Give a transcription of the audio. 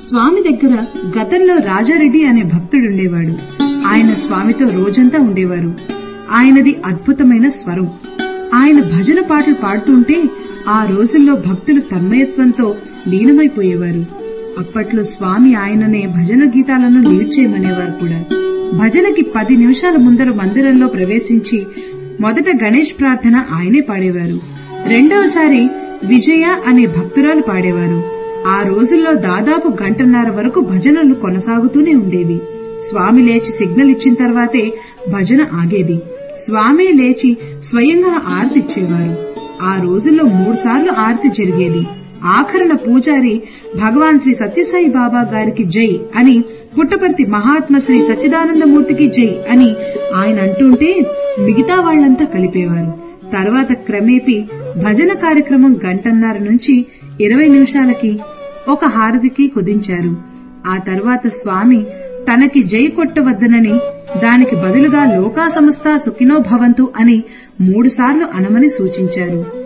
స్వామి దగ్గర గతంలో రాజారెడ్డి అనే భక్తుడుండేవాడు ఆయన స్వామితో రోజంతా ఉండేవారు ఆయనది అద్భుతమైన స్వరం ఆయన భజన పాటలు పాడుతుంటే ఆ రోజుల్లో భక్తులు తన్మయత్వంతో లీనమైపోయేవారు అప్పట్లో స్వామి ఆయననే భజన గీతాలను లీడ్ చేయమనేవారు కూడా భజనకి పది నిమిషాల ముందర మందిరంలో ప్రవేశించి మొదట గణేష్ ప్రార్థన ఆయనే పాడేవారు రెండవసారి విజయ అనే భక్తురాలు పాడేవారు ఆ రోజుల్లో దాదాపు గంటన్నర వరకు భజనలు కొనసాగుతూనే ఉండేవి స్వామి లేచి సిగ్నల్ ఇచ్చిన తర్వాతే భజన ఆగేది స్వామి లేచి స్వయంగా ఆరతిచ్చేవారు ఆ రోజుల్లో మూడుసార్లు ఆరతి జరిగేది ఆఖరణ పూజారి భగవాన్ శ్రీ సత్యసాయి బాబా గారికి జై అని పుట్టపర్తి మహాత్మ శ్రీ సచ్చిదానందమూర్తికి జై అని ఆయన అంటుంటే మిగతా వాళ్లంతా కలిపేవారు తర్వాత క్రమేపీ భజన కార్యక్రమం గంటన్నర నుంచి ఇరవై నిమిషాలకి ఒక హారతికి కుదించారు ఆ తర్వాత స్వామి తనకి జై కొట్టవద్దనని దానికి బదులుగా లోకా సంస్థ సుఖినో భవంతు అని మూడుసార్లు అనమని సూచించారు